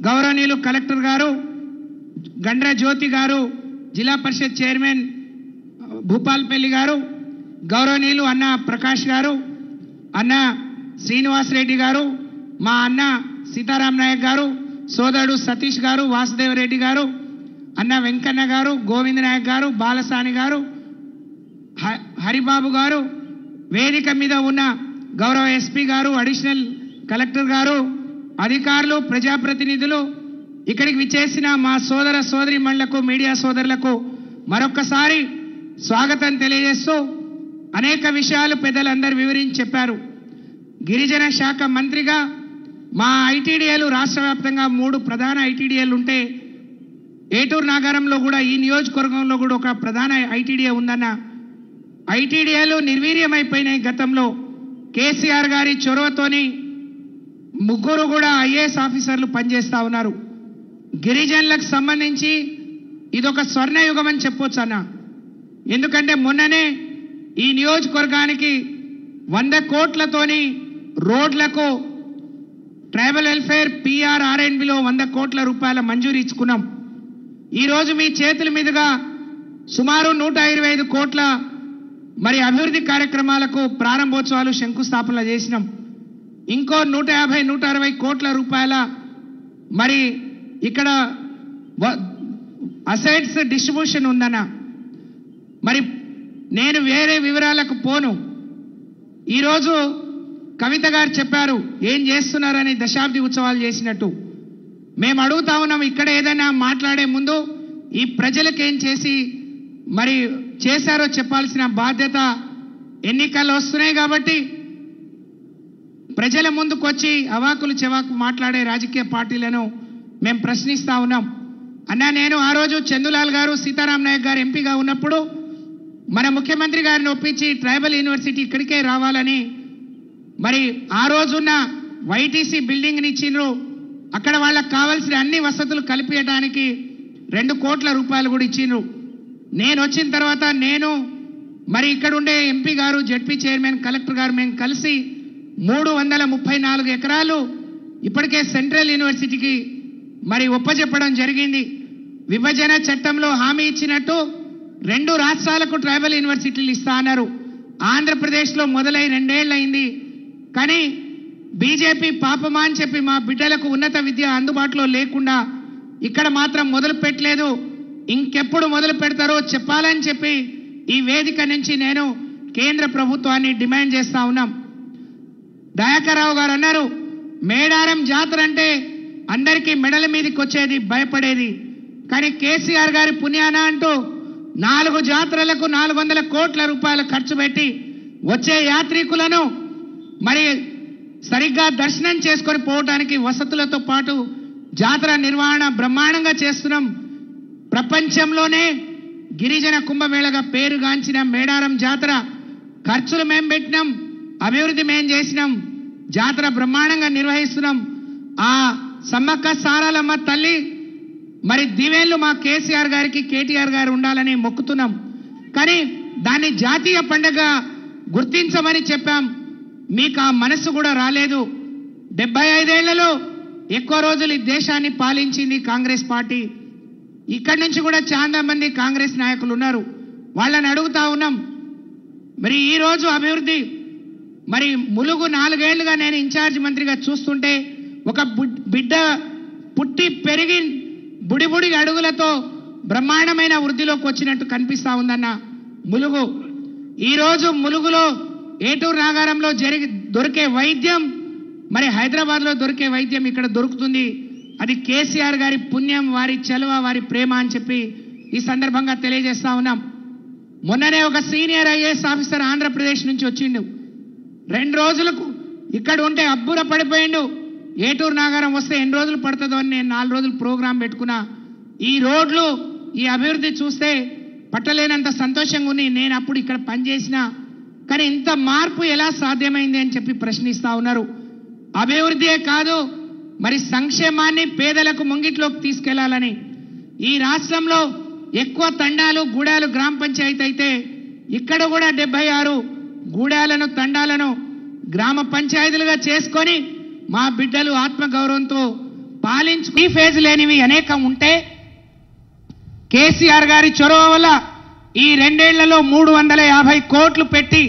గౌరవనీయులు కలెక్టర్ గారు గండ్ర జ్యోతి గారు జిల్లా పరిషత్ చైర్మన్ భూపాల్పల్లి గారు గౌరవనీయులు అన్న ప్రకాష్ గారు అన్న శ్రీనివాస్ రెడ్డి గారు మా అన్న సీతారాం నాయక్ గారు సోదరుడు సతీష్ గారు వాసుదేవ్ రెడ్డి గారు అన్న వెంకన్న గారు గోవింద్ నాయక్ గారు బాలసాని గారు హ- హరిబాబు గారు వేదిక మీద ఉన్న గౌరవ ఎస్పీ గారు అడిషనల్ కలెక్టర్ గారు అధికారులు ప్రజాప్రతినిధులు ఇక్కడికి విచ్చేసిన మా సోదర సోదరి మీడియా సోదరులకు మరొక్కసారి స్వాగతం తెలియజేస్తూ అనేక విషయాలు పెద్దలందరూ వివరించి చెప్పారు గిరిజన శాఖ మంత్రిగా మా ఐటీడీఏలు రాష్ట్ర వ్యాప్తంగా మూడు ప్రధాన ఐటీడీఏలు ఉంటే ఏటూరు నగరంలో కూడా ఈ నియోజకవర్గంలో కూడా ఒక ప్రధాన ఐటీడీఏ ఉందన్న ఐటీడీఏలు నిర్వీర్యమైపోయినాయి గతంలో కేసీఆర్ గారి చొరవతోని ముగ్గురు కూడా ఐఏఎస్ ఆఫీసర్లు పనిచేస్తా ఉన్నారు గిరిజనులకు సంబంధించి ఇదొక స్వర్ణయుగం అని చెప్పొచ్చు అన్న ఎందుకంటే మొన్ననే ఈ నియోజకవర్గానికి వంద కోట్లతోని రోడ్లకు ట్రైబల్ వెల్ఫేర్ పిఆర్ ఆర్ఎండ్బిలో వంద కోట్ల రూపాయల మంజూరు ఇచ్చుకున్నాం ఈరోజు మీ చేతుల మీదుగా సుమారు నూట ఇరవై ఐదు కోట్ల మరి అభివృద్ధి కార్యక్రమాలకు ప్రారంభోత్సవాలు శంకుస్థాపనలు చేసినాం ఇంకో నూట యాభై నూట అరవై కోట్ల రూపాయల మరి ఇక్కడ అసెట్స్ డిస్ట్రిబ్యూషన్ ఉందన్న మరి నేను వేరే వివరాలకు పోను ఈరోజు కవిత గారు చెప్పారు ఏం చేస్తున్నారని దశాబ్ది ఉత్సవాలు చేసినట్టు మేము అడుగుతా ఉన్నాం ఇక్కడ ఏదైనా మాట్లాడే ముందు ఈ ప్రజలకేం చేసి మరి చేశారో చెప్పాల్సిన బాధ్యత ఎన్నికలు వస్తున్నాయి కాబట్టి ప్రజల ముందుకు వచ్చి అవాకులు చెవాకు మాట్లాడే రాజకీయ పార్టీలను మేము ప్రశ్నిస్తా ఉన్నాం అన్నా నేను ఆ రోజు చందులాల్ గారు సీతారాం నాయక్ గారు ఎంపీగా ఉన్నప్పుడు మన ముఖ్యమంత్రి గారిని ఒప్పించి ట్రైబల్ యూనివర్సిటీ ఇక్కడికే రావాలని మరి ఆ రోజున్న వైటీసీ బిల్డింగ్ని ఇచ్చిండ్రు అక్కడ వాళ్ళకి కావాల్సిన అన్ని వసతులు కల్పించడానికి రెండు కోట్ల రూపాయలు కూడా ఇచ్చిండ్రు నేను వచ్చిన తర్వాత నేను మరి ఇక్కడ ఉండే ఎంపీ గారు జడ్పీ చైర్మన్ కలెక్టర్ గారు మేము కలిసి మూడు వందల ముప్పై నాలుగు ఎకరాలు ఇప్పటికే సెంట్రల్ యూనివర్సిటీకి మరి ఒప్పజెప్పడం జరిగింది విభజన చట్టంలో హామీ ఇచ్చినట్టు రెండు రాష్ట్రాలకు ట్రైబల్ యూనివర్సిటీలు ఇస్తా అన్నారు ఆంధ్రప్రదేశ్లో మొదలై రెండేళ్లయింది కానీ బీజేపీ పాపమా అని చెప్పి మా బిడ్డలకు ఉన్నత విద్య అందుబాటులో లేకుండా ఇక్కడ మాత్రం మొదలు పెట్టలేదు ఇంకెప్పుడు మొదలు పెడతారో చెప్పాలని చెప్పి ఈ వేదిక నుంచి నేను కేంద్ర ప్రభుత్వాన్ని డిమాండ్ చేస్తా ఉన్నాం దయాకర్రావు గారు అన్నారు మేడారం జాతర అంటే అందరికీ మెడల మీదకి వచ్చేది భయపడేది కానీ కేసీఆర్ గారి పుణ్యాన అంటూ నాలుగు జాతరలకు నాలుగు వందల కోట్ల రూపాయలు ఖర్చు పెట్టి వచ్చే యాత్రికులను మరి సరిగ్గా దర్శనం చేసుకొని పోవటానికి వసతులతో పాటు జాతర నిర్వహణ బ్రహ్మాండంగా చేస్తున్నాం ప్రపంచంలోనే గిరిజన కుంభమేళగా పేరుగాంచిన మేడారం జాతర ఖర్చులు మేం పెట్టినాం అభివృద్ధి మేం చేసినాం జాతర బ్రహ్మాండంగా నిర్వహిస్తున్నాం ఆ సమ్మక్క సారాలమ్మ తల్లి మరి దివేళ్ళు మా కేసీఆర్ గారికి కేటీఆర్ గారు ఉండాలని మొక్కుతున్నాం కానీ దాన్ని జాతీయ పండుగ గుర్తించమని చెప్పాం మీకు ఆ మనసు కూడా రాలేదు డెబ్బై ఐదేళ్లలో ఎక్కువ రోజులు ఈ దేశాన్ని పాలించింది కాంగ్రెస్ పార్టీ ఇక్కడి నుంచి కూడా చాలా మంది కాంగ్రెస్ నాయకులు ఉన్నారు వాళ్ళని అడుగుతా ఉన్నాం మరి ఈ రోజు అభివృద్ధి మరి ములుగు నాలుగేళ్లుగా నేను ఇన్ఛార్జ్ మంత్రిగా చూస్తుంటే ఒక బుడ్- బిడ్డ పుట్టి పెరిగి బుడిబుడి అడుగులతో బ్రహ్మాండమైన వృద్ధిలోకి వచ్చినట్టు కనిపిస్తా ఉందన్న ములుగు ఈరోజు ములుగులో ఏటూరు నాగారంలో జరిగి దొరికే వైద్యం మరి హైదరాబాద్లో దొరికే వైద్యం ఇక్కడ దొరుకుతుంది అది కేసీఆర్ గారి పుణ్యం వారి చలువ వారి ప్రేమ అని చెప్పి ఈ సందర్భంగా తెలియజేస్తా ఉన్నాం మొన్ననే ఒక సీనియర్ ఐఏఎస్ ఆఫీసర్ ఆంధ్రప్రదేశ్ నుంచి వచ్చిండు రెండు రోజులకు ఇక్కడ ఉంటే అబ్బుర పడిపోయిండు ఏటూరు నాగారం వస్తే ఎన్ని రోజులు పడుతుందో అని నేను నాలుగు రోజులు ప్రోగ్రాం పెట్టుకున్నా ఈ రోడ్లు ఈ అభివృద్ధి చూస్తే పట్టలేనంత సంతోషంగా ఉంది నేను అప్పుడు ఇక్కడ పనిచేసిన కానీ ఇంత మార్పు ఎలా సాధ్యమైంది అని చెప్పి ప్రశ్నిస్తా ఉన్నారు అభివృద్ధియే కాదు మరి సంక్షేమాన్ని పేదలకు ముంగిట్లోకి తీసుకెళ్లాలని ఈ రాష్ట్రంలో ఎక్కువ తండాలు గూడాలు గ్రామ పంచాయతీ అయితే ఇక్కడ కూడా డెబ్బై ఆరు గూడాలను తండాలను గ్రామ పంచాయతీలుగా చేసుకొని మా బిడ్డలు ఆత్మగౌరవంతో పాలి పాలించు ఈ ఫేజ్ లేనివి అనేకం ఉంటే కేసీఆర్ గారి చొరవ వల్ల ఈ రెండేళ్లలో మూడు వందల యాభై కోట్లు పెట్టి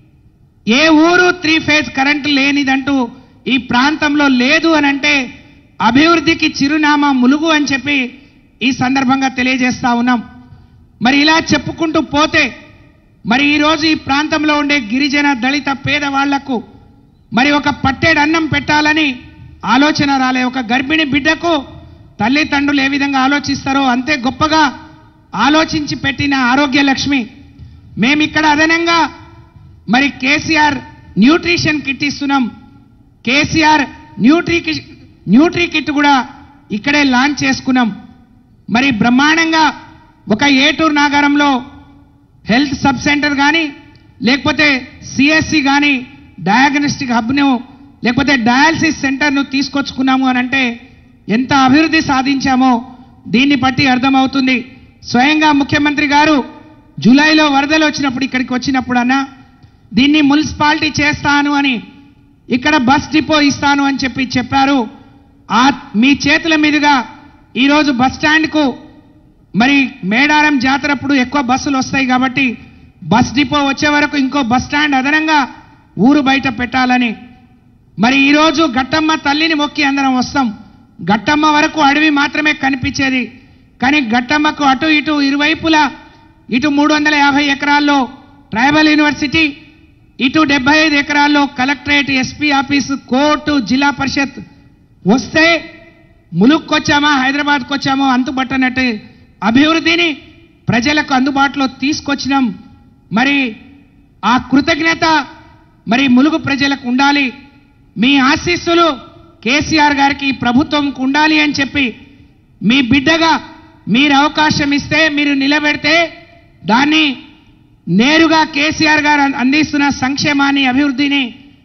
ఏ ఊరు త్రీ ఫేజ్ కరెంటు లేనిదంటూ ఈ ప్రాంతంలో లేదు అని అంటే అభివృద్ధికి చిరునామా ములుగు అని చెప్పి ఈ సందర్భంగా తెలియజేస్తా ఉన్నాం మరి ఇలా చెప్పుకుంటూ పోతే మరి ఈరోజు ఈ ప్రాంతంలో ఉండే గిరిజన దళిత పేదవాళ్లకు మరి ఒక పట్టేడు అన్నం పెట్టాలని ఆలోచన రాలే ఒక గర్భిణి బిడ్డకు తల్లిదండ్రులు ఏ విధంగా ఆలోచిస్తారో అంతే గొప్పగా ఆలోచించి పెట్టిన ఆరోగ్య లక్ష్మి మేమిక్కడ అదనంగా మరి కేసీఆర్ న్యూట్రిషన్ కిట్ ఇస్తున్నాం కేసీఆర్ న్యూట్రీ కి- న్యూట్రీ కిట్ కూడా ఇక్కడే లాంచ్ చేసుకున్నాం మరి బ్రహ్మాండంగా ఒక ఏటూరు నాగారంలో హెల్త్ సబ్ సెంటర్ కానీ లేకపోతే సిఎస్సి కానీ డయాగ్నోస్టిక్ హబ్ను లేకపోతే డయాలసిస్ సెంటర్ను తీసుకొచ్చుకున్నాము అని అంటే ఎంత అభివృద్ధి సాధించామో దీన్ని బట్టి అర్థమవుతుంది స్వయంగా ముఖ్యమంత్రి గారు జూలైలో వరదలు వచ్చినప్పుడు ఇక్కడికి వచ్చినప్పుడు అన్న దీన్ని మున్సిపాలిటీ చేస్తాను అని ఇక్కడ బస్ డిపో ఇస్తాను అని చెప్పి చెప్పారు ఆ మీ చేతుల మీదుగా ఈరోజు బస్ స్టాండ్కు మరి మేడారం జాతరప్పుడు ఎక్కువ బస్సులు వస్తాయి కాబట్టి బస్ డిపో వచ్చే వరకు ఇంకో బస్ స్టాండ్ అదనంగా ఊరు బయట పెట్టాలని మరి ఈరోజు గట్టమ్మ తల్లిని మొక్కి అందరం వస్తాం గట్టమ్మ వరకు అడవి మాత్రమే కనిపించేది కానీ గట్టమ్మకు అటు ఇటు ఇరువైపులా ఇటు మూడు వందల యాభై ఎకరాల్లో ట్రైబల్ యూనివర్సిటీ ఇటు డెబ్బై ఐదు ఎకరాల్లో కలెక్టరేట్ ఎస్పీ ఆఫీసు కోర్టు జిల్లా పరిషత్ వస్తే ములుక్కి వచ్చామా హైదరాబాద్కి వచ్చామో అంతుబట్టనట్టు అభివృద్ధిని ప్రజలకు అందుబాటులో తీసుకొచ్చినాం మరి ఆ కృతజ్ఞత మరి ములుగు ప్రజలకు ఉండాలి మీ ఆశీస్సులు కేసీఆర్ గారికి ఈ ప్రభుత్వంకు ఉండాలి అని చెప్పి మీ బిడ్డగా మీరు అవకాశం ఇస్తే మీరు నిలబెడితే దాన్ని నేరుగా కేసీఆర్ గారు అందిస్తున్న సంక్షేమాన్ని అభివృద్ధిని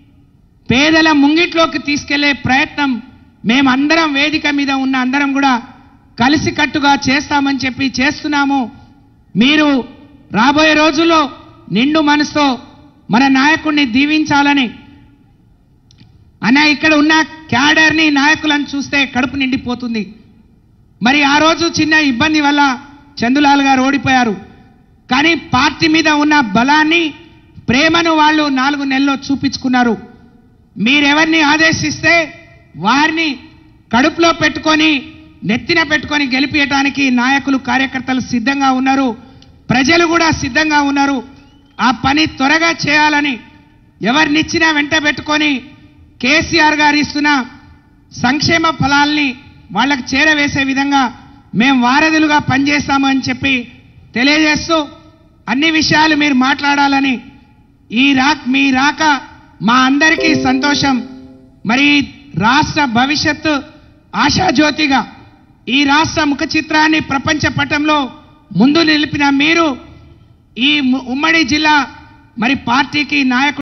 పేదల ముంగిట్లోకి తీసుకెళ్లే ప్రయత్నం మేమందరం వేదిక మీద ఉన్న అందరం కూడా కలిసికట్టుగా చేస్తామని చెప్పి చేస్తున్నాము మీరు రాబోయే రోజుల్లో నిండు మనసుతో మన నాయకుడిని దీవించాలని అన్న ఇక్కడ ఉన్న క్యాడర్ని నాయకులను చూస్తే కడుపు నిండిపోతుంది మరి ఆ రోజు చిన్న ఇబ్బంది వల్ల చందులాల్ గారు ఓడిపోయారు కానీ పార్టీ మీద ఉన్న బలాన్ని ప్రేమను వాళ్ళు నాలుగు నెలల్లో చూపించుకున్నారు మీరెవరిని ఆదేశిస్తే వారిని కడుపులో పెట్టుకొని నెత్తిన పెట్టుకొని గెలిపించడానికి నాయకులు కార్యకర్తలు సిద్ధంగా ఉన్నారు ప్రజలు కూడా సిద్ధంగా ఉన్నారు ఆ పని త్వరగా చేయాలని ఎవరినిచ్చినా వెంట పెట్టుకొని కేసీఆర్ గారు ఇస్తున్న సంక్షేమ ఫలాల్ని వాళ్ళకి చేరవేసే విధంగా మేము వారధులుగా పనిచేస్తాము అని చెప్పి తెలియజేస్తూ అన్ని విషయాలు మీరు మాట్లాడాలని ఈ రా మీ రాక మా అందరికీ సంతోషం మరి రాష్ట్ర భవిష్యత్తు ఆశాజ్యోతిగా ఈ రాష్ట్ర ముఖ చిత్రాన్ని ప్రపంచ పటంలో ముందు నిలిపిన మీరు ఈ ము- ఉమ్మడి జిల్లా మరి పార్టీకి నాయకుడు